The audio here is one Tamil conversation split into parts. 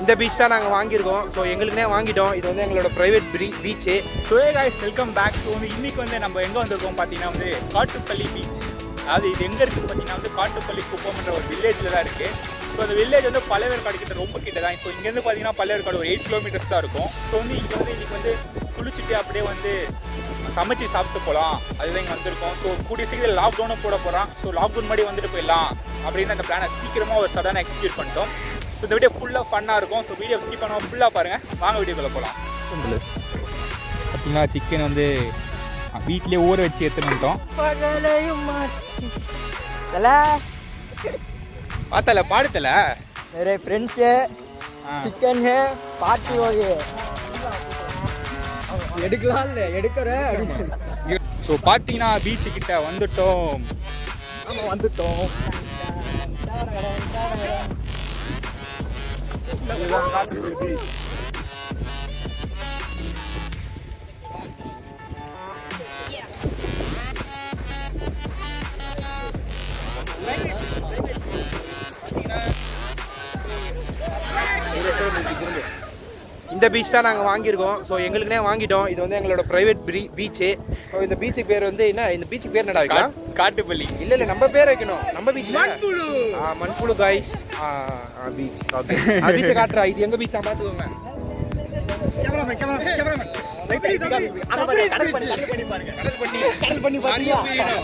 இந்த பீச் தான் நாங்கள் வாங்கியிருக்கோம் ஸோ எங்களுக்குனே வாங்கிட்டோம் இது வந்து எங்களோட private beach so guys welcome back so வந்து இன்னைக்கு வந்து நம்ம எங்கே வந்திருக்கோம் பார்த்தீங்கன்னா வந்து காட்டுப்பள்ளி பீச் அதாவது இது எங்கே இருக்குது பார்த்தீங்கன்னா வந்து காட்டுப்பள்ளி குப்பம்ன்ற ஒரு வில்லேஜில் தான் இருக்குது ஸோ அந்த வில்லேஜ் வந்து பழையவேற்காடு கிட்ட ரொம்ப கிட்ட தான் இப்போ இங்கேருந்து பார்த்தீங்கன்னா பழையவேற்காடு ஒரு எயிட் கிலோமீட்டர்ஸ் தான் இருக்கும் ஸோ வந்து இங்கே வந்து இன்னைக்கு வந்து குளிச்சுட்டு அப்படியே வந்து சமைச்சு சாப்பிட்டு போகலாம் அதுதான் இங்கே வந்திருக்கோம் ஸோ கூடிய சீக்கிரம் லாக்டவுனும் போட போகிறான் ஸோ லாக்டவுன் முன்னாடி வந்துட்டு போயிடலாம் அப்படின்னு அந்த பிளானை சீக்கிரமாக ஒரு சடனாக எக்ஸிக்யூட் பண்ணிட்டோம் ஸோ இந்த வீடியோ ஃபுல்லாக ஃபன்னாக இருக்கும் ஸோ வீடியோ ஸ்கிப் பண்ணாமல் ஃபுல்லாக பாருங்கள் வாங்க வீடியோக்குள்ளே போகலாம் பார்த்தீங்கன்னா சிக்கன் வந்து வீட்டிலே ஊற வச்சு எடுத்துன்னு வந்துட்டோம் தல பார்த்தல பாடுத்தல मेरे फ्रेंड्स है चिकन है पार्टी हो गई எடுக்கலாம் இல்ல எடுக்கிற ஸோ பார்த்தீங்கன்னா பீச்சு கிட்ட வந்துட்டோம் நம்ம வந்துட்டோம் இந்த பீச் தான் நாங்கள் வாங்கியிருக்கோம் ஸோ எங்களுக்குனே வாங்கிட்டோம் இது வந்து எங்களோட ப்ரைவேட் பீச்சு ஸோ இந்த பீச்சுக்கு பேர் வந்து என்ன இந்த பீச்சுக்கு பேர் என்னடா வைக்கலாம் காட்டுப்பள்ளி இல்ல இல்ல நம்ம பேர் வைக்கணும் நம்ம பீச் மண்புழு மண்புழு காய்ஸ் பீச் ஓகே பீச்சை காட்டுறா இது எங்க பீச்சா பாத்துக்கோங்க கடல் பண்ணி பாத்தியா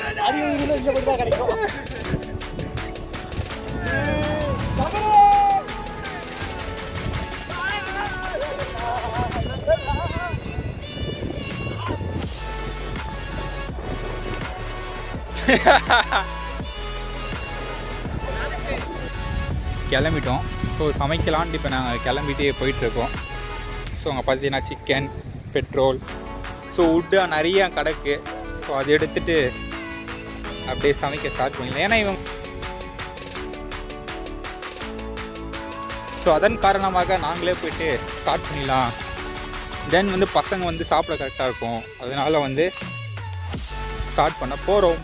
கிளம்பிட்டோம் ஸோ சமைக்கலான்ட்டு இப்போ நாங்கள் கிளம்பிட்டே போயிட்டுருக்கோம் ஸோ அங்கே பார்த்தீங்கன்னா சிக்கன் பெட்ரோல் ஸோ உட்டு நிறைய கிடக்கு ஸோ அதை எடுத்துட்டு அப்படியே சமைக்க ஸ்டார்ட் பண்ணிடலாம் ஏன்னா இவங்க ஸோ அதன் காரணமாக நாங்களே போயிட்டு ஸ்டார்ட் பண்ணிடலாம் தென் வந்து பசங்க வந்து சாப்பிட கரெக்டாக இருக்கும் அதனால வந்து ஸ்டார்ட் பண்ண போகிறோம்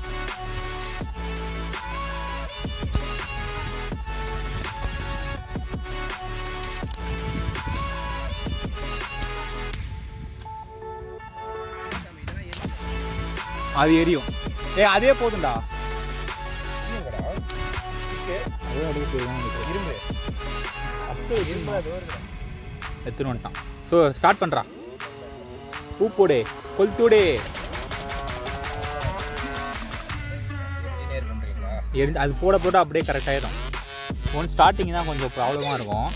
அது எரியும் ஏ அதே போதும்டா இரும்பு எடுத்துன்னு வந்துட்டான் ஸோ ஸ்டார்ட் பண்ணுறான் பூ போடு கொளுத்துடு எரிஞ்சு அது போட போட அப்படியே கரெக்ட் ஆயிடும் ஒன் ஸ்டார்டிங் தான் கொஞ்சம் ப்ராப்ளமாக இருக்கும்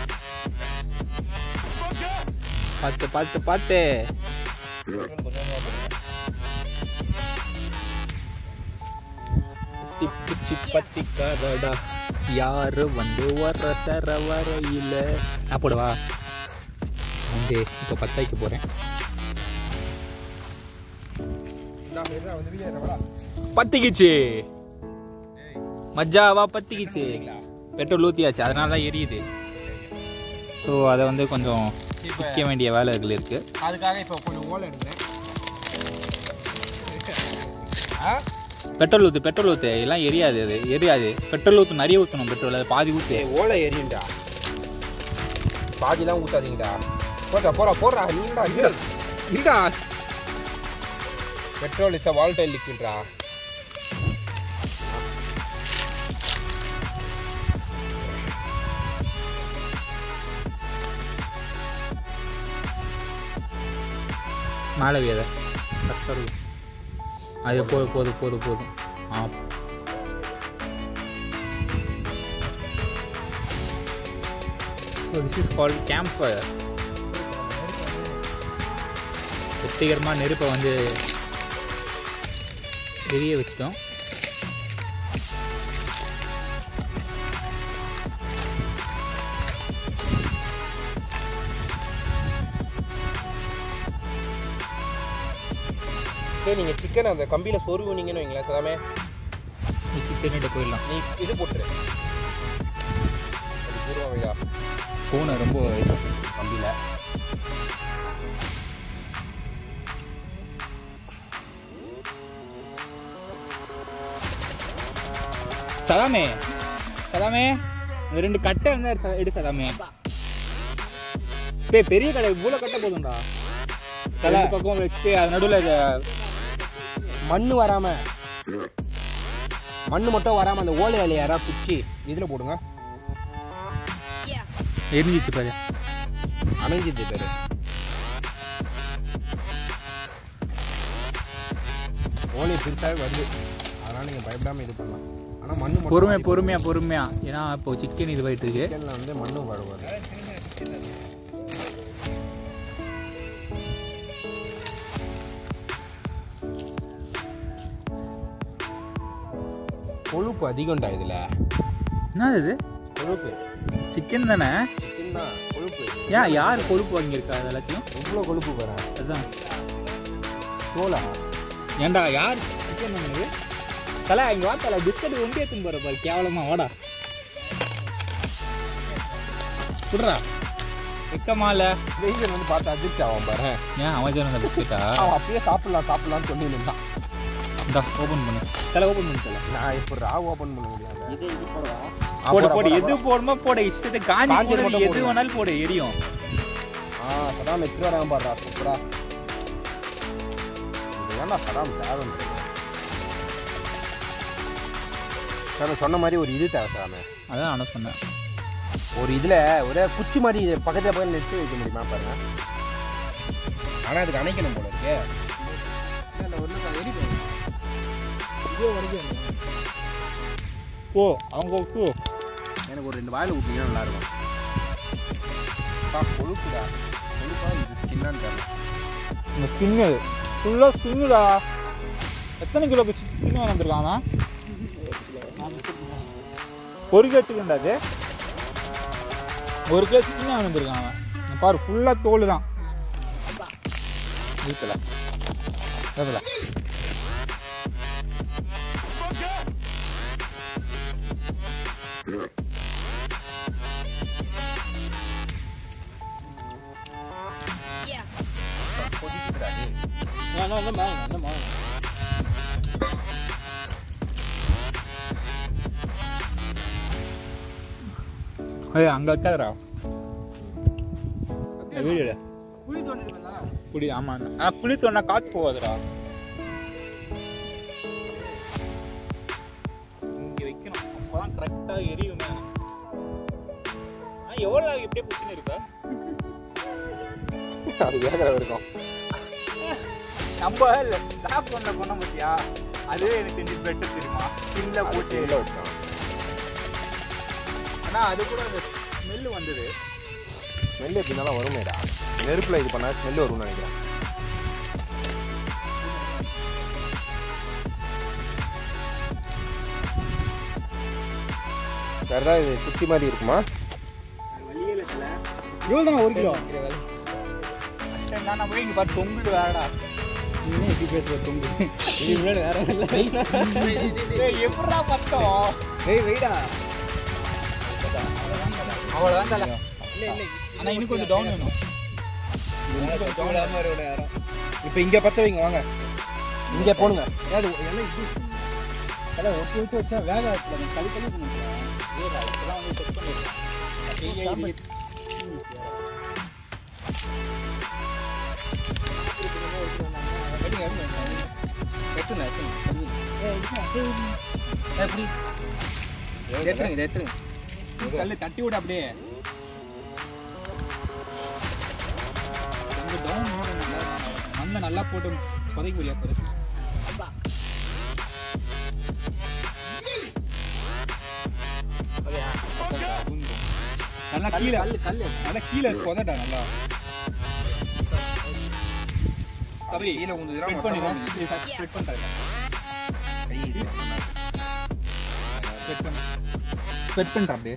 பார்த்து பார்த்து பார்த்து திப்பு சிப்பத்தி கரடா யாரு வந்து வர சர வரையில நான் போடவா வந்து இப்போ பத்தாய்க்கு போகிறேன் பத்திக்கிச்சு மஜாவா பத்திக்கிச்சு பெட்ரோல் ஊற்றியாச்சு அதனால தான் எரியுது ஸோ அதை வந்து கொஞ்சம் விற்க வேண்டிய வேலைகள் இருக்குது அதுக்காக இப்போ கொஞ்சம் ஓலை எடுக்கிறேன் பெட்ரோல் ஊற்று பெட்ரோல் ஊற்று எல்லாம் எரியாது அது எரியாது பெட்ரோல் ஊற்று நிறைய ஊற்றணும் பெட்ரோல் அது பாதி ஊற்று ஓலை எரியும்டா பாதிலாம் ஊத்தாதீங்கடா போடா போடா போடுறா நீங்கடா இருக்கா பெட்ரோல் இஸ் அ வால்டைல் லிக்விட்ரா மேலே வியத கரெக்டாக இருக்கும் அது போதும் போதும் போதும் போதும் ஆ so this is called camp fire வெற்றிகரமாக நெருப்பை வந்து எரிய வச்சிட்டோம் சரி நீங்கள் சிக்கன் அந்த கம்பியில் சொருவுனீங்கன்னு வைங்களேன் சதாமே சிக்கன்கிட்ட போயிடலாம் நீ இது போட்டுரு அது பூர்வம் வைடா பூனை ரொம்ப கம்பியில் சதாமே சதாமே இந்த ரெண்டு கட்டை வந்து எடு- எடு சதாமே டேய் பெரிய கடை இவ்வளோ கட்ட போதும்டா தலை பக்கம் வச்சு அது நடுவில் மண்ணு வராம மண்ணு மட்டும் வராம அந்த ஓலை இலைய யாராவது குச்சி இதுல போடுங்க எரிஞ்சிச்சு பாரு அமைஞ்சிது பேரு ஓலை பெருசாவே வருது அதனால நீங்க பயப்படாம இது பண்ணலாம் ஆனா மண்ணு மட்டும் பொறுமை பொறுமையா பொறுமையா ஏன்னா இப்போ சிக்கன் இது போயிட்டு இருக்கு சிக்கன்ல வந்து மண்ணு வருவாரு கொழுப்பு அதிகம்டா இதுல என்ன இது கொழுப்பு சிக்கன் தானே சிக்கன் தான் கொழுப்பு ஏன் யார் கொழுப்பு வாங்கியிருக்கா இது எல்லாத்தையும் எவ்வளோ கொழுப்பு வர அதுதான் தோலா ஏன்டா யார் சிக்கன் வாங்கினது தலை இங்கே வா தலை பிஸ்கட் ஒண்டி எடுத்துன்னு போகிற பாரு கேவலமா வாடா விட்றா வெக்கமால வெயில் வந்து பார்த்து அதிர்ச்சி ஆகும் பாரு ஏன் அவன் அந்த பிஸ்கட்டா அவன் அப்படியே சாப்பிடலாம் சாப்பிடலாம்னு சொல்லி இருந்தான் இந்தா ஓப்பன் பண்ணு தலை ஓப்பன் பண்ணு தலை நான் இப்போ ரா ஓப்பன் பண்ண முடியாது இது இது போடலாம் போடு போடு எது போடணுமோ போடு இஷ்டத்தை காஞ்சி காஞ்சது போடு, மட்டும் எது போடு. வேணாலும் போடு எரியும் ஆ சதாம் எத்தனை வராம பாடுறா சூப்பரா இது ஏன்டா சதாம் தேவைன்றது சாமி சொன்ன மாதிரி ஒரு இது தேவை சாமி அதான் நான் சொன்னேன் ஒரு இதில் ஒரே குச்சி மாதிரி இது பக்கத்தில் போய் நெட்டு வைக்க முடியுமா பாருங்க ஆனால் அதுக்கு அணைக்கணும் போல இருக்கு ஓ அவங்க ஓ எனக்கு ஒரு ரெண்டு வாயில் ஊட்டிங்கன்னா நல்லா இருக்கும் பா கொழுப்புடா கொழுப்பா இது ஸ்கின்னான்னு தெரியல இந்த ஸ்கின்னு ஃபுல்லாக ஸ்கின்னுடா எத்தனை கிலோ ஸ்கின் வந்திருக்கான் அவன்? ஒரு கிலோ சிக்கன்டா அது ஒரு கிலோ சிக்கன் வந்திருக்கான் அவன் இங்க பாரு ஃபுல்லாக தோல் தான் வீட்டில் எவ்வளோ கொதிக்குதுடா நீ ஏய் அங்கே வைக்காதடா வீடு புளி ஆமாம் ஆ புளி சொன்னா காற்று போகாதுடா இங்கே வைக்கணும் அப்போதான் கரெக்டாக எரியுமே ஆ எவ்வளோ நாள் இப்படியே பிடிச்சின்னு இருக்கா அது வேகிற இருக்கும் நம்ம லாக்டவுனில் பண்ண பார்த்தியா அதுவே எனக்கு தெரிஞ்சு பெட்டர் தெரியுமா ஸ்கின்ல போட்டு உள்ள விட்டோம் ஆனால் அது கூட அந்த ஸ்மெல்லு வந்தது ஸ்மெல் எப்படினாலும் வருமேடா நெருப்பில் இது பண்ணால் ஸ்மெல் வரும்னு நினைக்கிறேன் வேறு ஏதாவது இது குச்சி மாதிரி இருக்குமா வழியே இல்லை இவ்வளோ தான் ஒரு கிலோ நான் போய் இங்கே பார்த்து தொங்குது வேறடா இன்னும் எப்படி பேசுகிற தொங்கு இது முன்னாடி வேற இல்லை எப்படா பத்தம் வெய் வெயிடா அவ்வளோதான் தலை இல்லை இல்லை ஆனால் இன்னும் கொஞ்சம் டவுன் வேணும் இப்போ இங்கே பற்ற வைங்க வாங்க இங்கே போடுங்க ஏது எல்லாம் இப்படி அதான் ஒட்டி ஒட்டி வச்சா வேக வச்சுக்கலாம் கழி கழி பண்ணிக்கலாம் ஏடா இப்போதான் வந்து செக் பண்ணிருக்கேன் எட்டுங்க எட்டுங்க எப்படி எத்துருங்க இதை எத்துருங்க கல்லு தட்டி விட அப்படியே கொஞ்சம் டவுன் மண்ணை நல்லா போட்டு புதைக்க முடியாது புதைக்க நல்லா கீழே கல்லு நல்லா கீழே புதட்டா நல்லா கபடி கீழே ஊந்துதுன்னா ஸ்ப்ரெட் பண்ணிடுறேன் ஸ்ப்ரெட் பண்ணுறேன் ஸ்ப்ரெட் பண்ண ஸ்ப்ரெட் பண்ணுறேன் அப்படியே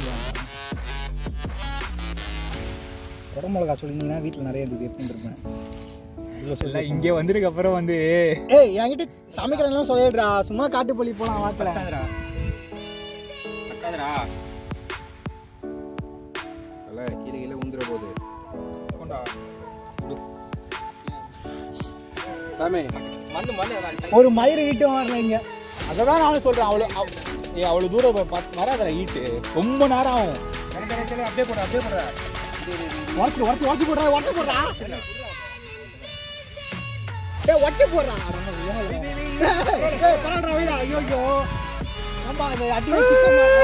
குடை மிளகா சொல்லியிருந்தீங்கன்னா வீட்டில் நிறைய இருந்தது எடுத்துட்டு இருப்பேன் எல்லாம் இங்கே வந்ததுக்கு அப்புறம் வந்து ஏய் என்கிட்ட சமைக்கிறேன்லாம் சொல்லிடுறா சும்மா காட்டுப்பள்ளி போலாம் வாத்துல பத்தாதுடா பத்தாதுடா நல்லா கீழே கீழே ஊந்துற போகுது கொண்டா சாமி ஒரு மயிறு வீட்டு வரல இங்க அதை தான் நானும் சொல்கிறேன் அவ்வளோ அவ்- ஏய் அவ்வளோ தூரம் போய் பார்த்து வராதடா ஈட்டு ரொம்ப நேரம் ஆகும் அப்படியே போட அப்படியே போட உடச்சு உடச்சு உடச்சு போடுறா உடச்சு போடுறா டேய் உடச்சு போடுறா பரவாயில்ல வைடா ஐயோ ஐயோ ஆமா இந்த அடி வச்சு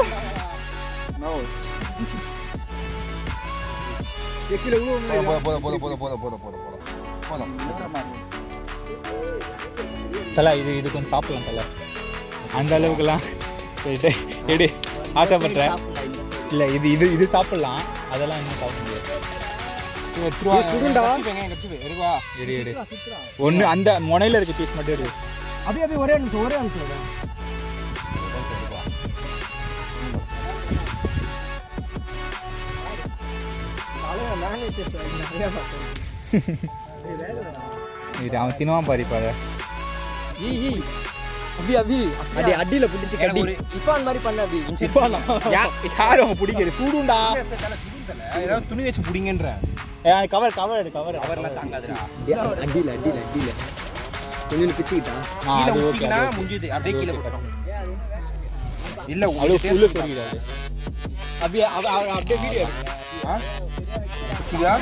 கீழே விழுவும் போதும் போதும் போதும் போதும் போதும் போதும் போதும் போதும் தலை இது இது கொஞ்சம் சாப்பிடலாம் தலை அந்த அளவுக்குலாம் போயிட்டு எடு ஆசைப்படுறேன் இல்லை இது இது இது சாப்பிடலாம் அதெல்லாம் இன்னும் சாப்பிட முடியாது சுடுண்டா எடு எடு ஒன்று அந்த முனையில் இருக்க பீஸ் மட்டும் எடு அப்படியே அப்படியே ஒரே நிமிஷம் ஒரே நிமிஷம் இது அவன் தினவான் பாரு பாரு அபி அபி அடி அடியில புடிச்சு கட்டி இஃபான் மாதிரி பண்ண அபி யார் அவன் பிடிக்கிறது சூடுண்டா ஏதாவது துணி வச்சு பிடிங்கன்ற கவர் கவர் எடு கவர் அவர்லாம் தாங்காதுடா அடியில அடியில அடியில கொஞ்சம் பிச்சுக்கிட்டா ஆ கீழே அது ஓகே ஊத்திக்கினா முடிஞ்சுது அப்படியே கீழே விட்டுரும் இல்ல அவ்வளோ ஊத்திட்டே ஃபுல்லு இருப்பாங்க. சொல்லிடாது அப்படியே அவ- அவ- அப்படியே வீடியோ ஆ? புரியுதா?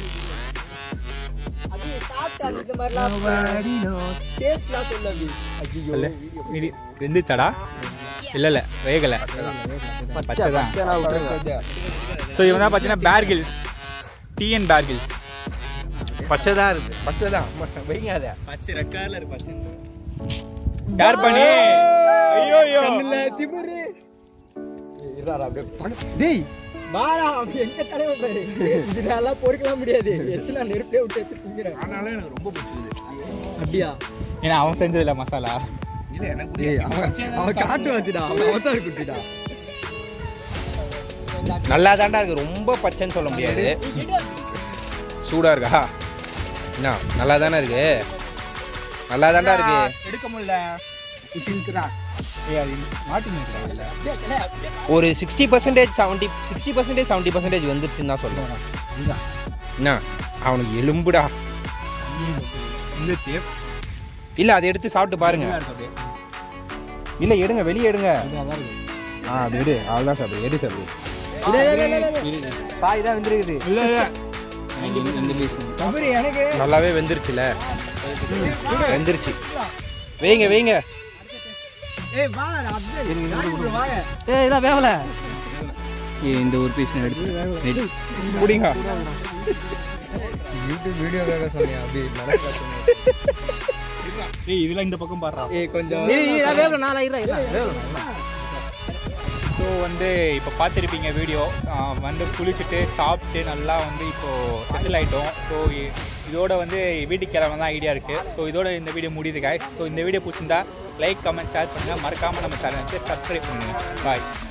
இல்ல இடி வெந்துச்சாடா இல்ல இல்ல வேகல பச்சை தான் ஸோ இவன் தான் பார்த்தீங்கன்னா பேர்கில்ஸ் டிஎன் பேர்கில்ஸ் பச்சை தான் இருக்கு பச்சை தான் வைங்க அதை பச்சை ரெக்கார்ல இருக்கு பச்சை யார் பண்ணி ஐயோ ஐயோ திமிரு இருடா அப்படியே பண்ணு. டேய் வாடா அப்படி எங்க தலைவர் பாரு இது நல்லா பொறுக்கலாம் முடியாது எத்தனை நான் நெருப்பே விட்டு எடுத்து திங்கிறேன் ஆனாலும் எனக்கு ரொம்ப பிடிச்சது அப்படியா ஏன்னா அவன் செஞ்சதில்ல மசாலா இல்ல எனக்கு ஏய், புரியல. அவன் அவன் காட்டு வாசிடா அவன் அவதார் குட்டிடா நல்லா தாண்டா இருக்கு ரொம்ப பச்சைன்னு சொல்ல முடியாது சூடா இருக்கா என்ன நல்லா தானே இருக்கு நல்லா தாண்டா இருக்கு எடுக்க முடியல ஏய் அது மாட்டிங்க ஒரு sixty percentage seventy sixty percentage seventy percentage வந்துருச்சுன்னு தான் சொல்லுவேன் என்ன அவனுக்கு எலும்புடா இந்த டேப் இல்ல அதை எடுத்து சாப்பிட்டு பாருங்க இல்ல எடுங்க வெளியே எடுங்க ஆ அது எடு அவ்வளோதான் சாப்பிடு எடு சாப்பிடு பாய் தான் வந்துருக்குது இல்ல இல்ல இந்த பீஸ் எனக்கு நல்லாவே வெந்துருச்சுல வெந்துருச்சு வைங்க வைங்க ஏய் வா அப்படியே வாங்க ஏய் இதான் வேவல இந்த ஒரு பீஸ் எடுத்து குடிங்க யூடியூப் வீடியோக்காக சொன்னேன் அப்படி ஏய் இதெல்லாம் இந்த பக்கம் பாடுறா ஏய் கொஞ்சம் வேவல நான் இருறேன் இருறேன் ஸோ வந்து இப்போ பார்த்துருப்பீங்க வீடியோ வந்து குளிச்சுட்டு சாப்பிட்டு நல்லா வந்து இப்போது செட்டில் ஆகிட்டோம் ஸோ இதோட வந்து வீட்டுக்கு கிளம்ப தான் ஐடியா இருக்குது ஸோ இதோட இந்த வீடியோ முடியுது guys ஸோ இந்த வீடியோ பிடிச்சிருந்தா லைக் கமெண்ட் ஷேர் பண்ணுங்கள் மறக்காமல் நம்ம சேனலுக்கு சப்ஸ்கிரைப் பண்ணுங்கள் பாய்